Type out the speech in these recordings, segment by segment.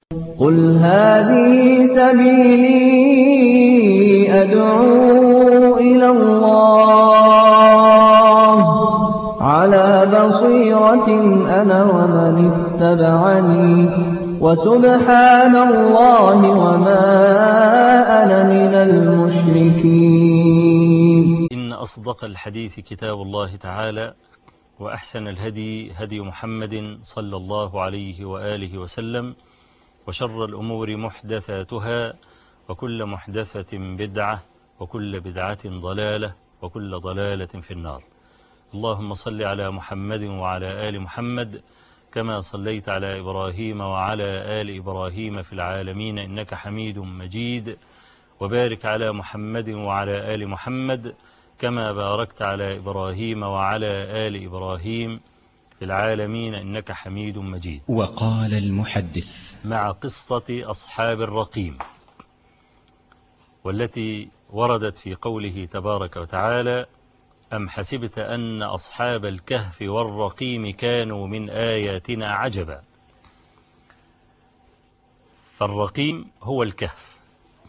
قل هذه سبيلي أدعو إلى الله على بصيرة أنا ومن اتبعني وسبحان الله وما أنا من المشركين إن أصدق الحديث كتاب الله تعالى وأحسن الهدي هدي محمد صلى الله عليه وآله وسلم وشر الأمور محدثاتها وكل محدثة بدعة وكل بدعة ضلالة وكل ضلالة في النار اللهم صل على محمد وعلى آل محمد كما صليت على إبراهيم وعلى آل إبراهيم في العالمين إنك حميد مجيد وبارك على محمد وعلى آل محمد كما باركت على إبراهيم وعلى آل إبراهيم في العالمين إنك حميد مجيد وقال المحدث مع قصة أصحاب الرقيم والتي وردت في قوله تبارك وتعالى أم حسبت أن أصحاب الكهف والرقيم كانوا من آياتنا عجبا فالرقيم هو الكهف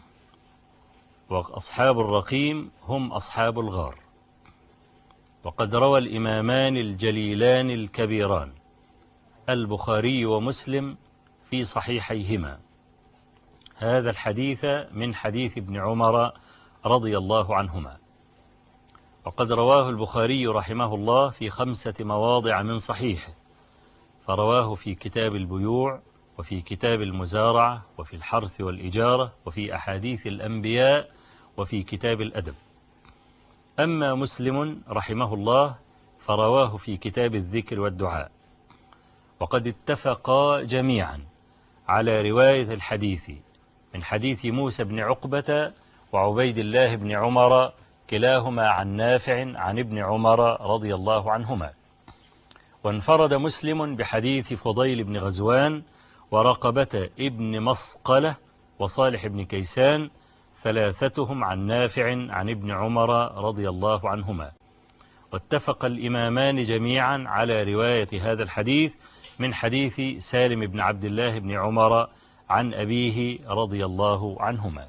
وأصحاب الرقيم هم أصحاب الغار وقد روى الإمامان الجليلان الكبيران البخاري ومسلم في صحيحيهما هذا الحديث من حديث ابن عمر رضي الله عنهما وقد رواه البخاري رحمه الله في خمسة مواضع من صحيحه فرواه في كتاب البيوع وفي كتاب المزارعة وفي الحرث والإجارة وفي أحاديث الأنبياء وفي كتاب الأدب أما مسلم رحمه الله فرواه في كتاب الذكر والدعاء وقد اتفقا جميعا على رواية الحديث من حديث موسى بن عقبة وعبيد الله بن عمر كلاهما عن نافع عن ابن عمر رضي الله عنهما وانفرد مسلم بحديث فضيل بن غزوان ورقبة ابن مسقلة وصالح بن كيسان ثلاثتهم عن نافع عن ابن عمر رضي الله عنهما واتفق الإمامان جميعا على رواية هذا الحديث من حديث سالم بن عبد الله بن عمر عن أبيه رضي الله عنهما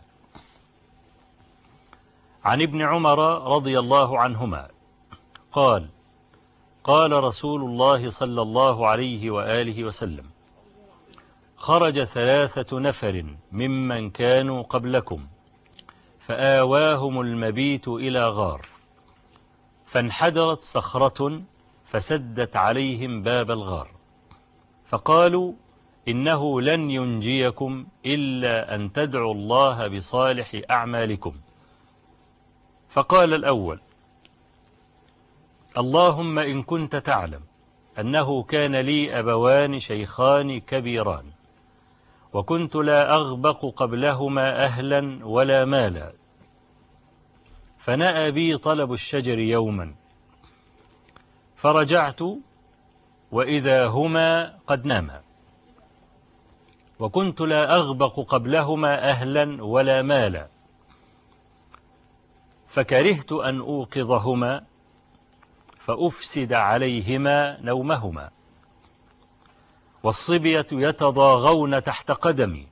عن ابن عمر رضي الله عنهما قال قال رسول الله صلى الله عليه وآله وسلم خرج ثلاثة نفر ممن كانوا قبلكم فآواهم المبيت إلى غار فانحدرت صخرة فسدت عليهم باب الغار فقالوا إنه لن ينجيكم إلا أن تدعوا الله بصالح أعمالكم فقال الأول اللهم إن كنت تعلم أنه كان لي أبوان شيخان كبيران وكنت لا أغبق قبلهما أهلا ولا مالا فنأى بي طلب الشجر يوما فرجعت وإذا هما قد ناما وكنت لا أغبق قبلهما أهلا ولا مالا فكرهت أن أوقظهما فأفسد عليهما نومهما والصبية يتضاغون تحت قدمي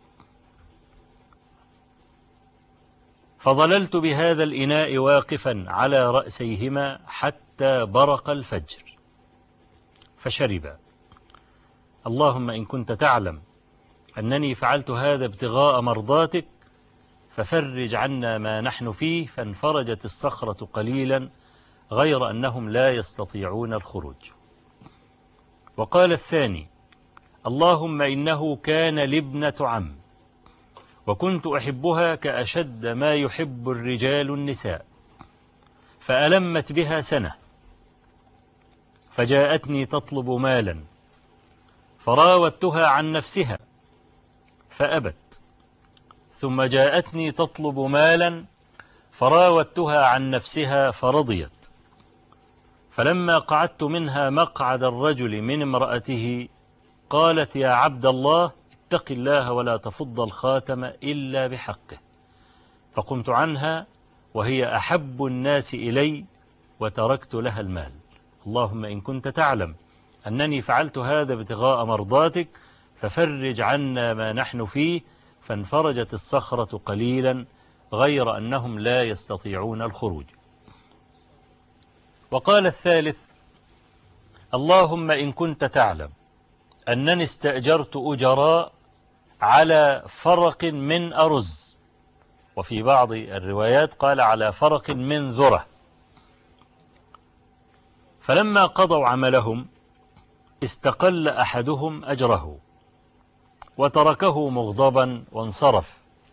فظللت بهذا الإناء واقفا على رأسيهما حتى برق الفجر فشربا اللهم إن كنت تعلم أنني فعلت هذا ابتغاء مرضاتك ففرج عنا ما نحن فيه فانفرجت الصخرة قليلا غير أنهم لا يستطيعون الخروج وقال الثاني اللهم إنه كان لابنة عم وكنت أحبها كأشد ما يحب الرجال النساء فألمت بها سنة فجاءتني تطلب مالا فراودتها عن نفسها فأبت ثم جاءتني تطلب مالا فراودتها عن نفسها فرضيت فلما قعدت منها مقعد الرجل من امرأته قالت يا عبد الله اتق الله ولا تفض الخاتم إلا بحقه فقمت عنها وهي أحب الناس إلي وتركت لها المال اللهم إن كنت تعلم أنني فعلت هذا ابتغاء مرضاتك ففرج عنا ما نحن فيه فانفرجت الصخرة قليلا غير أنهم لا يستطيعون الخروج وقال الثالث اللهم إن كنت تعلم أنني استأجرت أجراء على فرق من أرز وفي بعض الروايات قال على فرق من ذرة فلما قضوا عملهم استقل أحدهم أجره وتركه مغضبا وانصرف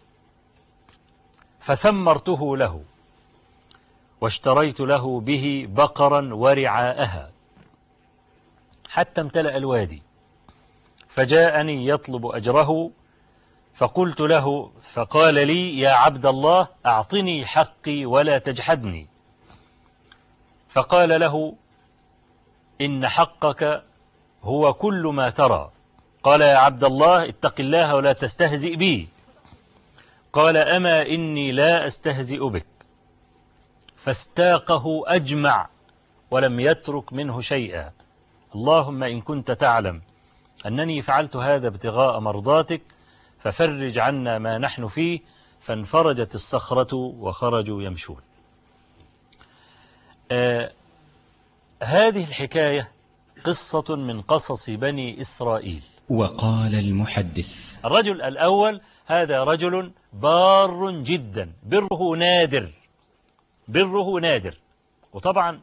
فثمرته له واشتريت له به بقرا ورعاءها حتى امتلأ الوادي فجاءني يطلب أجره فقلت له فقال لي يا عبد الله أعطني حقي ولا تجحدني فقال له إن حقك هو كل ما ترى قال يا عبد الله اتق الله ولا تستهزئ بي قال أما إني لا أستهزئ بك فاستاقه أجمع ولم يترك منه شيئا اللهم إن كنت تعلم أنني فعلت هذا ابتغاء مرضاتك ففرج عنا ما نحن فيه فانفرجت الصخرة وخرجوا يمشون آه هذه الحكاية قصة من قصص بني إسرائيل وقال المحدث الرجل الأول هذا رجل بار جدا بره نادر بره نادر وطبعا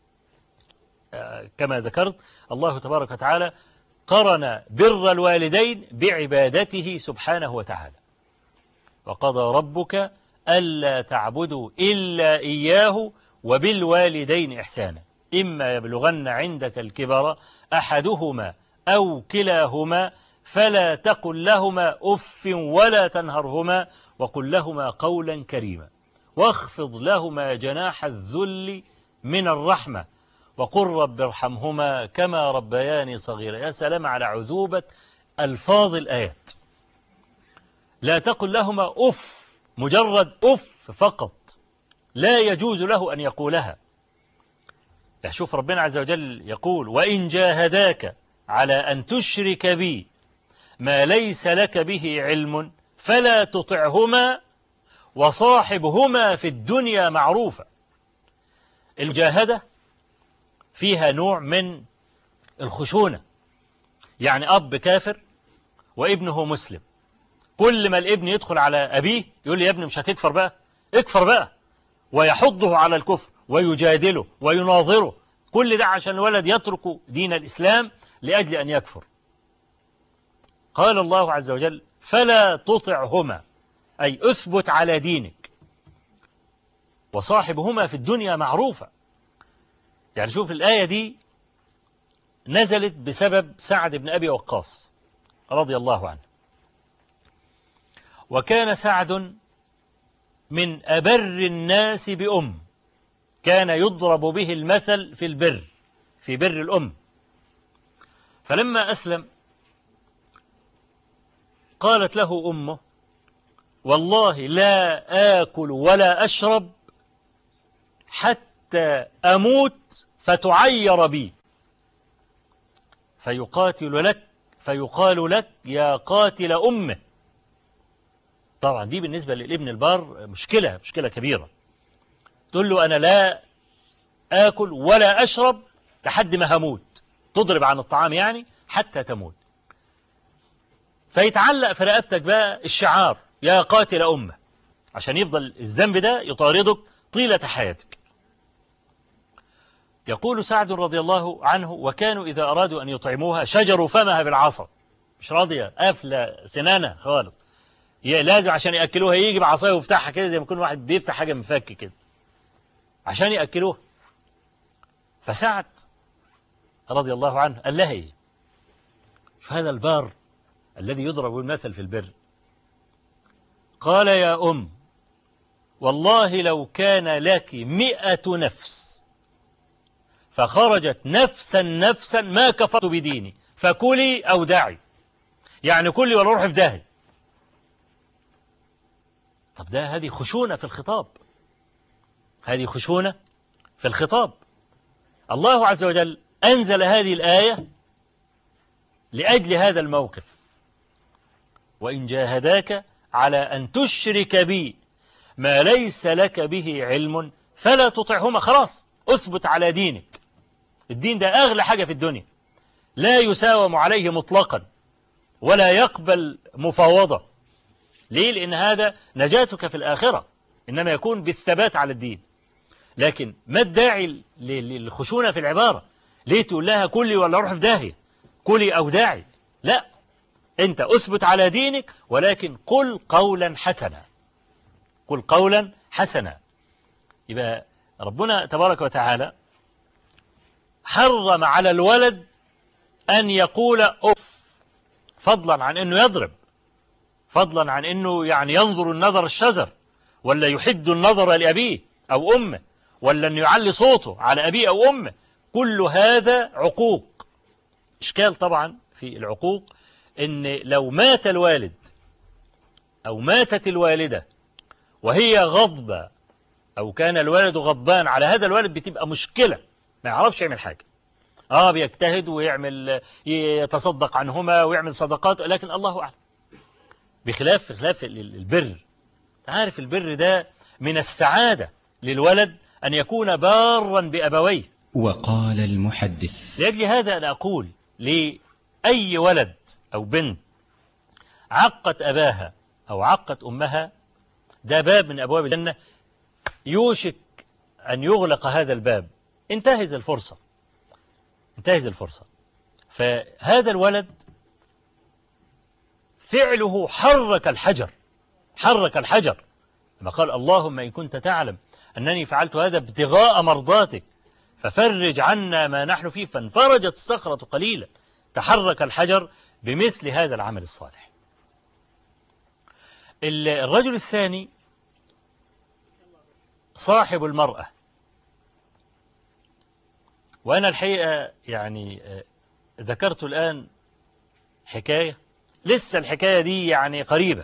كما ذكرت الله تبارك وتعالى قرن بر الوالدين بعبادته سبحانه وتعالى وقضى ربك ألا تعبدوا إلا إياه وبالوالدين إحسانا إما يبلغن عندك الكبر أحدهما أو كلاهما فلا تقل لهما أف ولا تنهرهما وقل لهما قولا كريما واخفض لهما جناح الذل من الرحمة وقل رب ارحمهما كما ربياني صغيرا يا سلام على عذوبة ألفاظ الآيات لا تقل لهما أف مجرد أف فقط لا يجوز له أن يقولها شوف ربنا عز وجل يقول وإن جاهداك على أن تشرك بي ما ليس لك به علم فلا تطعهما وصاحبهما في الدنيا معروفة المجاهدة فيها نوع من الخشونة يعني أب كافر وابنه مسلم كل ما الابن يدخل على أبيه يقول لي يا ابني مش هتكفر بقى اكفر بقى ويحضه على الكفر ويجادله ويناظره كل ده عشان الولد يترك دين الإسلام لأجل أن يكفر قال الله عز وجل فلا تطعهما أي أثبت على دينك وصاحبهما في الدنيا معروفة يعني شوف الآية دي نزلت بسبب سعد بن أبي وقاص رضي الله عنه وكان سعد من أبر الناس بأم كان يضرب به المثل في البر في بر الأم فلما أسلم قالت له أمه والله لا آكل ولا أشرب حتى أموت فتعير بي فيقاتل لك فيقال لك يا قاتل أمه طبعا دي بالنسبة للابن البار مشكلة مشكلة كبيرة تقول له أنا لا آكل ولا أشرب لحد ما هموت تضرب عن الطعام يعني حتى تموت فيتعلق في رقبتك بقى الشعار يا قاتل أمة عشان يفضل الذنب ده يطاردك طيلة حياتك يقول سعد رضي الله عنه وكانوا إذا أرادوا أن يطعموها شجروا فمها بالعصا مش راضية قافلة سنانة خالص لازم عشان يأكلوها يجي بعصايه ويفتحها كده زي ما يكون واحد بيفتح حاجة من فك كده عشان يأكلوها فسعد رضي الله عنه قال لها ايه شو هذا البار الذي يضرب المثل في البر قال يا أم والله لو كان لك مئة نفس فخرجت نفسا نفسا ما كفرت بديني فكلي أو دعي يعني كلي ولا روح في داهي طب ده هذه خشونة في الخطاب هذه خشونة في الخطاب الله عز وجل أنزل هذه الآية لأجل هذا الموقف وإن جاهداك على أن تشرك بي ما ليس لك به علم فلا تطعهما خلاص أثبت على دينك الدين ده أغلى حاجة في الدنيا لا يساوم عليه مطلقا ولا يقبل مفاوضة ليه لأن هذا نجاتك في الآخرة إنما يكون بالثبات على الدين لكن ما الداعي للخشونة في العبارة ليه تقول لها كلي ولا روح في داهية كلي أو داعي لا أنت أثبت على دينك ولكن قل قولا حسنا قل قولا حسنا يبقى ربنا تبارك وتعالى حرم على الولد أن يقول أف فضلا عن أنه يضرب فضلا عن أنه يعني ينظر النظر الشزر ولا يحد النظر لأبيه أو أمه ولا أنه يعلي صوته على أبيه أو أمه كل هذا عقوق إشكال طبعا في العقوق أن لو مات الوالد أو ماتت الوالدة وهي غضبة أو كان الوالد غضبان على هذا الوالد بتبقى مشكلة ما يعرفش يعمل حاجة آه بيجتهد ويعمل يتصدق عنهما ويعمل صدقات لكن الله أعلم بخلاف خلاف البر عارف البر ده من السعادة للولد أن يكون بارا بأبويه وقال المحدث لأجل هذا أنا أقول لأي ولد أو بنت عقت أباها أو عقت أمها ده باب من أبواب الجنة يوشك أن يغلق هذا الباب انتهز الفرصة انتهز الفرصة فهذا الولد فعله حرك الحجر حرك الحجر لما قال اللهم إن كنت تعلم أنني فعلت هذا ابتغاء مرضاتك ففرج عنا ما نحن فيه فانفرجت الصخرة قليلا تحرك الحجر بمثل هذا العمل الصالح الرجل الثاني صاحب المرأة وأنا الحقيقة يعني ذكرت الآن حكاية لسه الحكاية دي يعني قريبة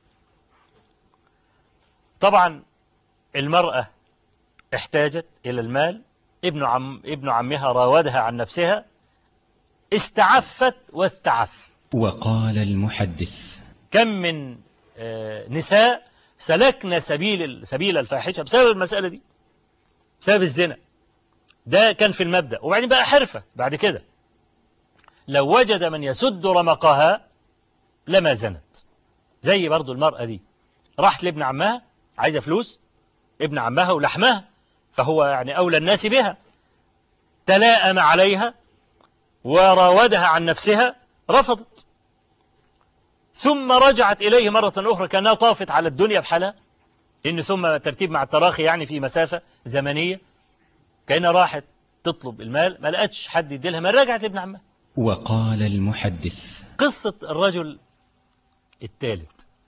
طبعا المرأة احتاجت إلى المال ابن, عم ابن عمها راودها عن نفسها استعفت واستعف وقال المحدث كم من نساء سلكنا سبيل سبيل الفاحشة بسبب المسألة دي بسبب الزنا ده كان في المبدأ وبعدين بقى حرفة بعد كده لو وجد من يسد رمقها لما زنت زي برضو المرأة دي راحت لابن عمها عايزة فلوس ابن عمها ولحمها فهو يعني أولى الناس بها تلاءم عليها وراودها عن نفسها رفضت ثم رجعت إليه مرة أخرى كأنها طافت على الدنيا بحالها لأن ثم ترتيب مع التراخي يعني في مسافة زمنية كأنها راحت تطلب المال ما لقتش حد يديلها ما رجعت لابن عمها وقال المحدث قصة الرجل الثالث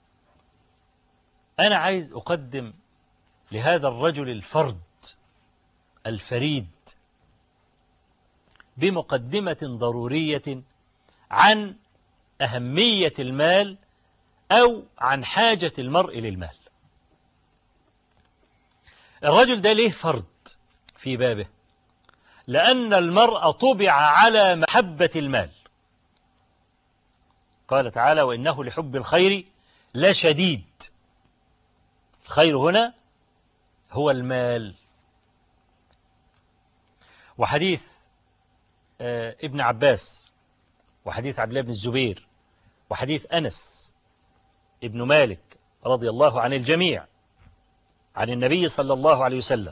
أنا عايز أقدم لهذا الرجل الفرد الفريد بمقدمة ضرورية عن أهمية المال أو عن حاجة المرء للمال الرجل ده ليه فرد في بابه لأن المرء طبع على محبة المال قال تعالى وإنه لحب الخير لشديد الخير هنا هو المال وحديث ابن عباس وحديث عبد الله بن الزبير وحديث أنس ابن مالك رضي الله عن الجميع عن النبي صلى الله عليه وسلم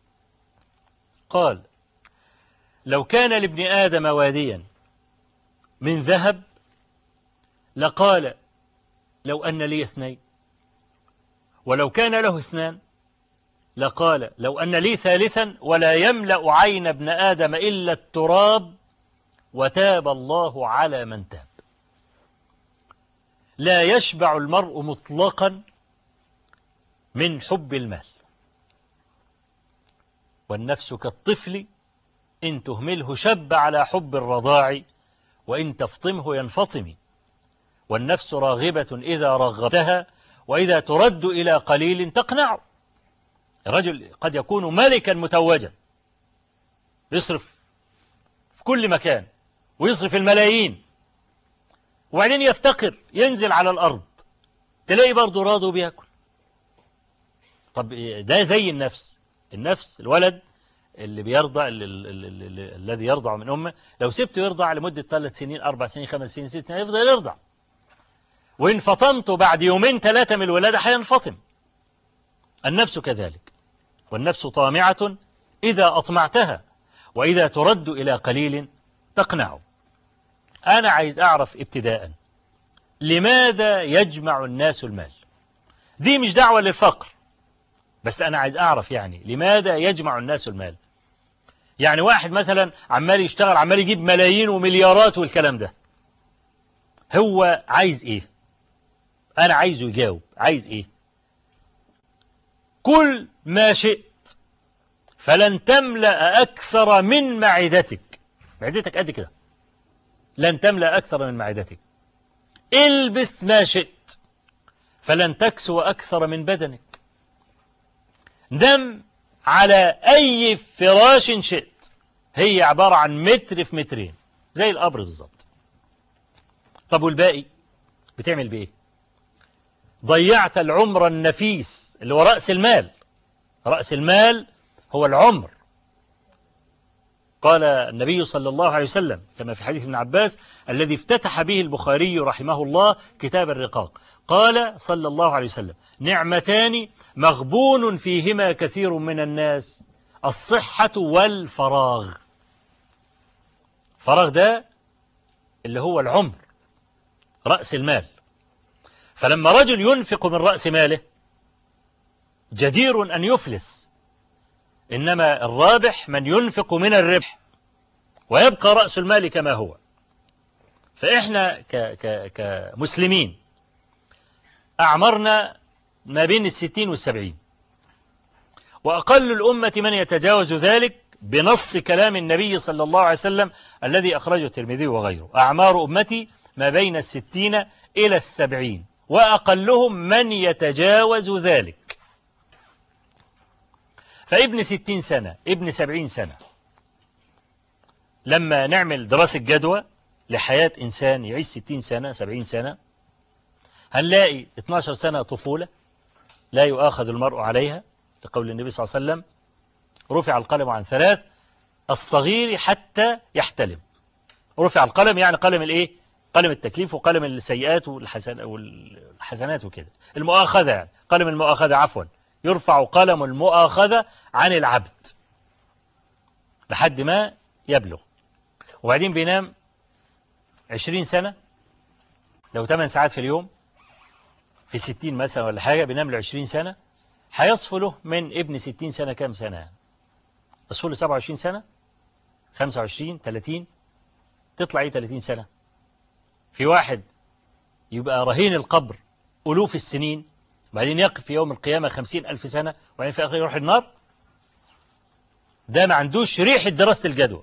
قال لو كان لابن آدم واديا من ذهب لقال لو أن لي اثنين ولو كان له اثنان لقال لو أن لي ثالثا ولا يملأ عين ابن آدم إلا التراب وتاب الله على من تاب لا يشبع المرء مطلقا من حب المال والنفس كالطفل إن تهمله شب على حب الرضاع وإن تفطمه ينفطم والنفس راغبة إذا رغبتها وإذا ترد إلى قليل تقنع الرجل قد يكون ملكا متوجا يصرف في كل مكان ويصرف الملايين وبعدين يفتقر ينزل على الأرض تلاقي برضه راضي وبياكل طب ده زي النفس النفس الولد اللي بيرضع اللي اللي اللي الذي يرضع من أمه لو سبته يرضع لمدة ثلاث سنين أربع سنين خمس سنين ست سنين يفضل يرضع وإن فطمته بعد يومين ثلاثة من الولادة هينفطم النفس كذلك والنفس طامعة إذا أطمعتها وإذا ترد إلى قليل تقنع أنا عايز أعرف ابتداء لماذا يجمع الناس المال دي مش دعوة للفقر بس أنا عايز أعرف يعني لماذا يجمع الناس المال يعني واحد مثلا عمال يشتغل عمال يجيب ملايين ومليارات والكلام ده هو عايز إيه أنا عايزه يجاوب عايز إيه كل ما شئت فلن تملأ أكثر من معدتك معدتك قد كده لن تملأ أكثر من معدتك البس ما شئت فلن تكسو أكثر من بدنك نم على أي فراش شئت هي عبارة عن متر في مترين زي القبر بالظبط طب والباقي بتعمل بإيه ضيعت العمر النفيس اللي هو رأس المال رأس المال هو العمر قال النبي صلى الله عليه وسلم كما في حديث ابن عباس الذي افتتح به البخاري رحمه الله كتاب الرقاق قال صلى الله عليه وسلم نعمتان مغبون فيهما كثير من الناس الصحة والفراغ فراغ ده اللي هو العمر رأس المال فلما رجل ينفق من رأس ماله جدير أن يفلس إنما الرابح من ينفق من الربح ويبقى رأس المال كما هو فإحنا ك ك كمسلمين أعمرنا ما بين الستين والسبعين وأقل الأمة من يتجاوز ذلك بنص كلام النبي صلى الله عليه وسلم الذي أخرجه الترمذي وغيره أعمار أمتي ما بين الستين إلى السبعين وأقلهم من يتجاوز ذلك فابن ستين سنة ابن سبعين سنة لما نعمل دراسة جدوى لحياة إنسان يعيش ستين سنة سبعين سنة هنلاقي 12 سنة طفولة لا يؤاخذ المرء عليها لقول النبي صلى الله عليه وسلم رفع القلم عن ثلاث الصغير حتى يحتلم رفع القلم يعني قلم الايه قلم التكليف وقلم السيئات والحسن والحسنات وكده المؤاخذة يعني قلم المؤاخذة عفوا يرفع قلم المؤاخذة عن العبد لحد ما يبلغ وبعدين بينام عشرين سنة لو 8 ساعات في اليوم في 60 مثلا ولا حاجة بينام له 20 سنة هيصفو له من ابن 60 سنة كام سنة يصفو له 27 سنة 25 30 تطلع ايه 30 سنة في واحد يبقى رهين القبر ألوف السنين وبعدين يقف في يوم القيامة خمسين ألف سنة وبعدين في آخر يروح النار ده ما عندوش ريحة دراسة الجدوى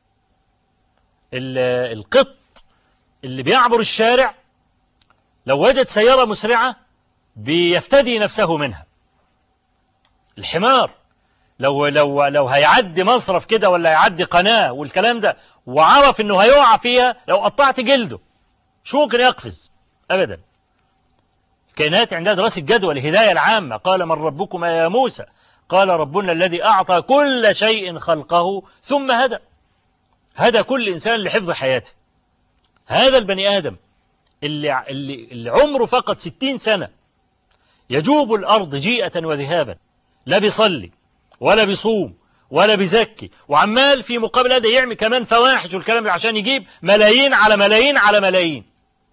القط اللي بيعبر الشارع لو وجد سيارة مسرعة بيفتدي نفسه منها الحمار لو لو لو هيعدي مصرف كده ولا هيعدي قناة والكلام ده وعرف انه هيقع فيها لو قطعت جلده شو ممكن يقفز ابدا الكائنات عندها دراسة جدوى الهداية العامة قال من ربكما يا موسى قال ربنا الذي أعطى كل شيء خلقه ثم هدى هدى كل إنسان لحفظ حياته هذا البني آدم اللي, اللي, اللي عمره فقط ستين سنة يجوب الأرض جيئة وذهابا لا بيصلي ولا بيصوم ولا بيزكي وعمال في مقابل هذا يعمل كمان فواحش والكلام ده عشان يجيب ملايين على ملايين على ملايين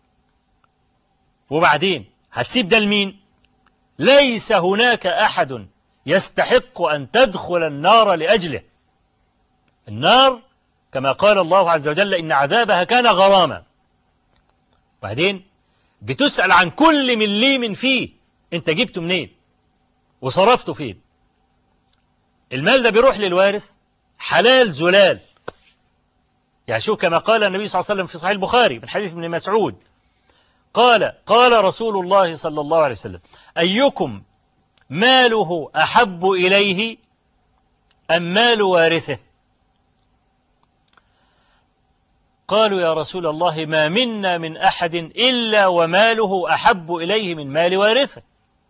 وبعدين هتسيب ده لمين ليس هناك أحد يستحق أن تدخل النار لأجله النار كما قال الله عز وجل إن عذابها كان غراما بعدين بتسأل عن كل مليم فيه انت جبته منين وصرفته فين المال ده بيروح للوارث حلال زلال يعني شوف كما قال النبي صلى الله عليه وسلم في صحيح البخاري من حديث ابن مسعود قال قال رسول الله صلى الله عليه وسلم أيكم ماله أحب إليه أم مال وارثه قالوا يا رسول الله ما منا من أحد إلا وماله أحب إليه من مال وارثه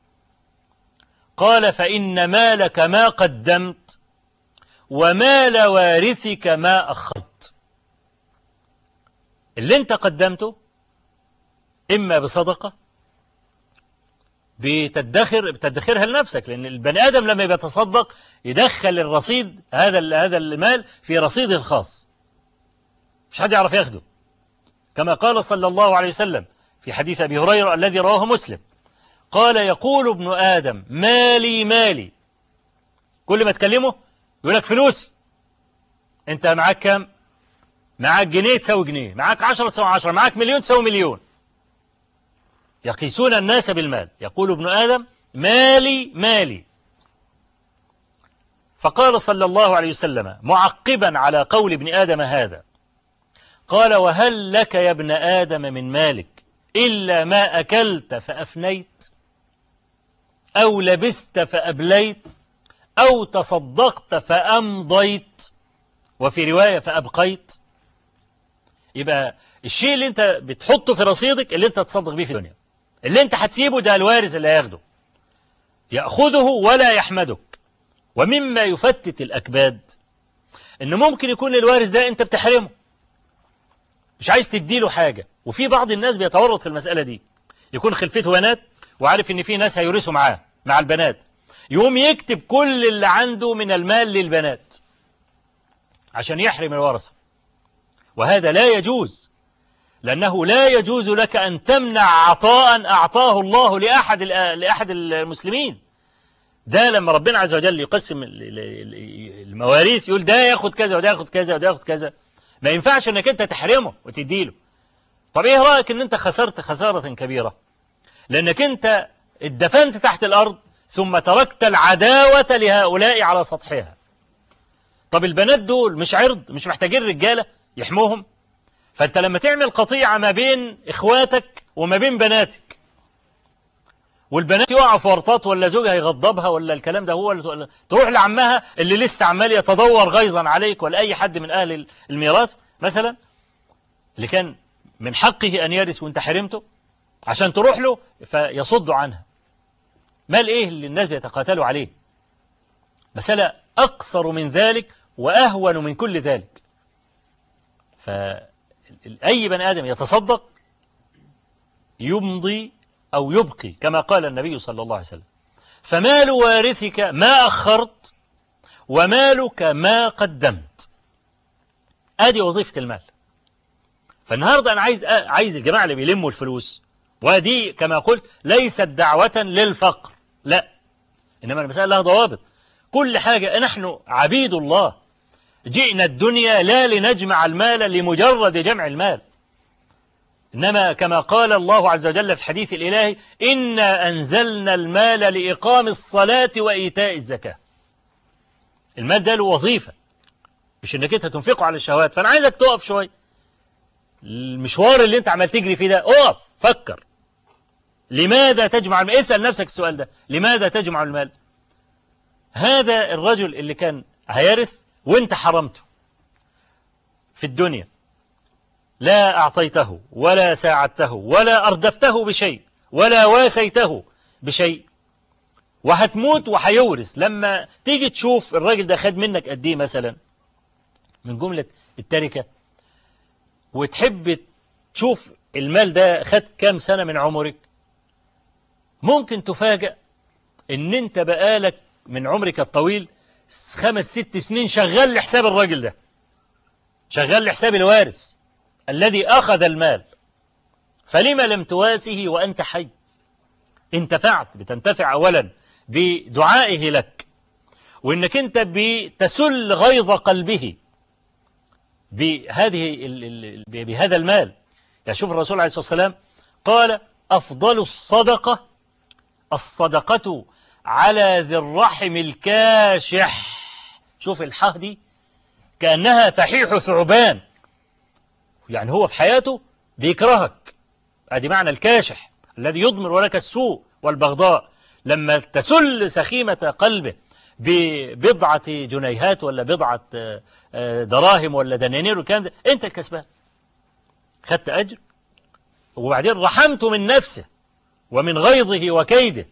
قال فإن مالك ما قدمت ومال وارثك ما أخرت اللي انت قدمته إما بصدقة بتدخر بتدخرها لنفسك لأن البني آدم لما يتصدق يدخل الرصيد هذا هذا المال في رصيده الخاص مش حد يعرف ياخده كما قال صلى الله عليه وسلم في حديث أبي هريرة الذي رواه مسلم قال يقول ابن آدم مالي مالي كل ما تكلمه يقول لك فلوسي انت معاك كام معاك جنيه تساوي جنيه معاك عشرة تساوي عشرة معاك مليون تساوي مليون يقيسون الناس بالمال يقول ابن آدم مالي مالي فقال صلى الله عليه وسلم معقبا على قول ابن آدم هذا قال وهل لك يا ابن آدم من مالك إلا ما أكلت فأفنيت أو لبست فأبليت أو تصدقت فأمضيت وفي رواية فأبقيت يبقى الشيء اللي انت بتحطه في رصيدك اللي انت تصدق بيه في الدنيا اللي انت هتسيبه ده الوارث اللي هياخده يأخذه ولا يحمدك ومما يفتت الأكباد ان ممكن يكون الوارث ده انت بتحرمه مش عايز تديله حاجة وفي بعض الناس بيتورط في المسألة دي يكون خلفته بنات وعارف ان في ناس هيورثوا معاه مع البنات يقوم يكتب كل اللي عنده من المال للبنات عشان يحرم الورثة وهذا لا يجوز لأنه لا يجوز لك أن تمنع عطاء أعطاه الله لأحد لأحد المسلمين ده لما ربنا عز وجل يقسم المواريث يقول ده ياخد كذا وده ياخد كذا وده ياخد كذا ما ينفعش انك انت تحرمه وتديله طب ايه رأيك ان انت خسرت خسارة كبيرة لانك انت اتدفنت تحت الارض ثم تركت العداوة لهؤلاء على سطحها طب البنات دول مش عرض مش محتاجين رجالة يحموهم فانت لما تعمل قطيعة ما بين اخواتك وما بين بناتك والبنات يقعوا في ورطات ولا زوجها يغضبها ولا الكلام ده هو اللي تروح لعمها اللي لسه عمال يتدور غيظا عليك ولا اي حد من اهل الميراث مثلا اللي كان من حقه ان يرث وانت حرمته عشان تروح له فيصد عنها مال ايه اللي الناس بيتقاتلوا عليه مسألة اقصر من ذلك واهون من كل ذلك فأي بني آدم يتصدق يمضي أو يبقي كما قال النبي صلى الله عليه وسلم فمال وارثك ما أخرت ومالك ما قدمت ادي وظيفة المال فالنهاردة أنا عايز عايز الجماعة اللي بيلموا الفلوس ودي كما قلت ليست دعوة للفقر لا إنما المسألة لها ضوابط كل حاجة نحن عبيد الله جئنا الدنيا لا لنجمع المال لمجرد جمع المال إنما كما قال الله عز وجل في الحديث الإلهي إنا أنزلنا المال لإقام الصلاة وإيتاء الزكاة المال ده له وظيفة مش إنك أنت تنفقه على الشهوات فأنا عايزك تقف شوي المشوار اللي أنت عمال تجري فيه ده اقف فكر لماذا تجمع المال اسأل نفسك السؤال ده لماذا تجمع المال هذا الرجل اللي كان هيرث وانت حرمته في الدنيا لا أعطيته ولا ساعدته ولا أردفته بشيء ولا واسيته بشيء وهتموت وهيورث لما تيجي تشوف الراجل ده خد منك قد ايه مثلا من جملة التركة وتحب تشوف المال ده خد كام سنة من عمرك ممكن تفاجأ ان انت بقالك من عمرك الطويل خمس ست سنين شغال لحساب الراجل ده شغال لحساب الوارث الذي أخذ المال فلما لم تواسه وأنت حي انتفعت بتنتفع أولا بدعائه لك وإنك أنت بتسل غيظ قلبه بهذه بهذا المال يعني شوف الرسول عليه الصلاة والسلام قال أفضل الصدقة الصدقة على ذي الرحم الكاشح شوف الحاه دي كأنها فحيح ثعبان يعني هو في حياته بيكرهك ادي معنى الكاشح الذي يضمر لك السوء والبغضاء لما تسل سخيمة قلبه ببضعة جنيهات ولا بضعة دراهم ولا دنانير والكلام ده انت الكسبان خدت أجر وبعدين رحمته من نفسه ومن غيظه وكيده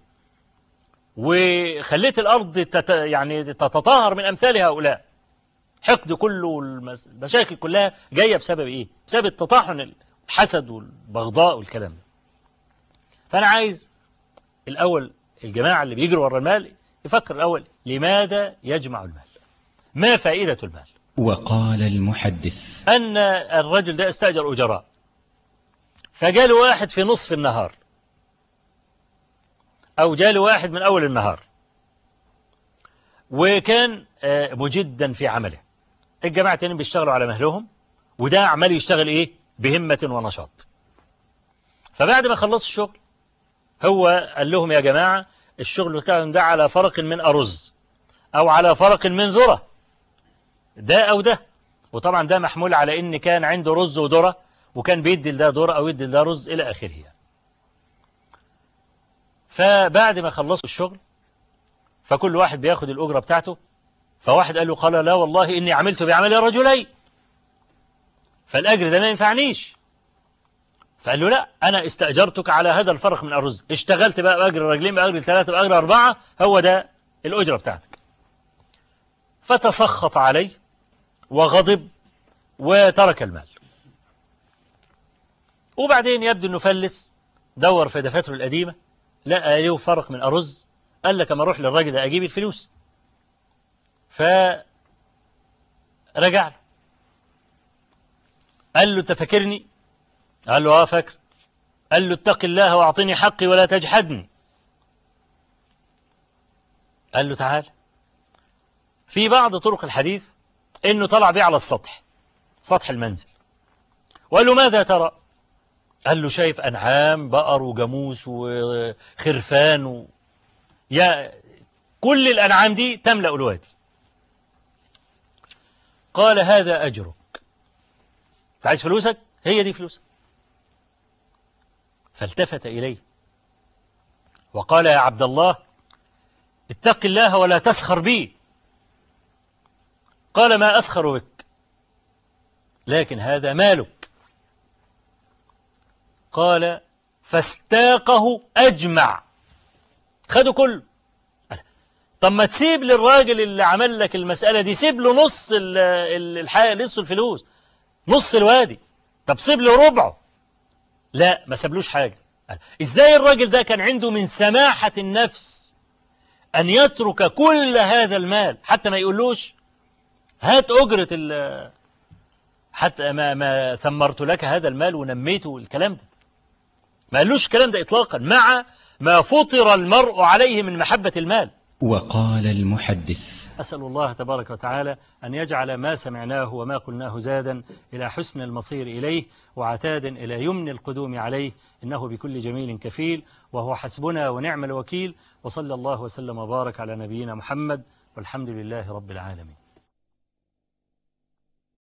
وخليت الأرض تت يعني تتطهر من أمثال هؤلاء حقد كله والمشاكل كلها جاية بسبب إيه بسبب التطاحن الحسد والبغضاء والكلام ده فأنا عايز الأول الجماعة اللي بيجروا ورا المال يفكر الأول لماذا يجمع المال ما فائدة المال وقال المحدث أن الرجل ده استأجر أجراء فجاله واحد في نصف النهار أو جاله واحد من أول النهار وكان آه، مجدا في عمله الجماعة التانيين بيشتغلوا على مهلهم وده عمال يشتغل إيه بهمة ونشاط فبعد ما خلص الشغل هو قال لهم يا جماعة الشغل بتاعهم ده على فرق من أرز أو على فرق من ذرة ده أو ده وطبعا ده محمول على إن كان عنده رز وذرة وكان بيدي لده ذرة أو يدي لده رز إلى آخره يعني. فبعد ما خلصوا الشغل فكل واحد بياخد الأجرة بتاعته فواحد قال له قال لا والله إني عملت بعمل رجلين فالأجر ده ما ينفعنيش فقال له لا أنا استأجرتك على هذا الفرق من الرز اشتغلت بقى بأجر رجلين بأجر ثلاثة بأجر أربعة هو ده الأجرة بتاعتك فتسخط عليه وغضب وترك المال وبعدين يبدو أنه فلس دور في دفاتره القديمة لقى له فرق من أرز قال لك أما أروح للراجل ده أجيب الفلوس فرجع له قال له تفكرني قال له اه فاكر قال له اتق الله واعطني حقي ولا تجحدني قال له تعال في بعض طرق الحديث انه طلع بيه على السطح سطح المنزل وقال له ماذا ترى قال له شايف انعام بقر وجاموس وخرفان و... يا كل الانعام دي تملا الوادي قال هذا اجرك انت عايز فلوسك هي دي فلوسك فالتفت إليه وقال يا عبد الله اتق الله ولا تسخر بي قال ما أسخر بك لكن هذا مالك قال فاستاقه أجمع خده كله طب ما تسيب للراجل اللي عمل لك المسألة دي سيب له نص الحقيقة نص الفلوس نص الوادي طب سيب له ربعه لا ما سابلوش حاجة ازاي الراجل ده كان عنده من سماحة النفس أن يترك كل هذا المال حتى ما يقولوش هات أجرة ال حتى ما, ما ثمرت لك هذا المال ونميته الكلام ده ما قالوش الكلام ده إطلاقا مع ما فطر المرء عليه من محبة المال وقال المحدث أسأل الله تبارك وتعالى أن يجعل ما سمعناه وما قلناه زادا إلى حسن المصير إليه وعتادا إلى يمن القدوم عليه إنه بكل جميل كفيل وهو حسبنا ونعم الوكيل وصلى الله وسلم وبارك على نبينا محمد والحمد لله رب العالمين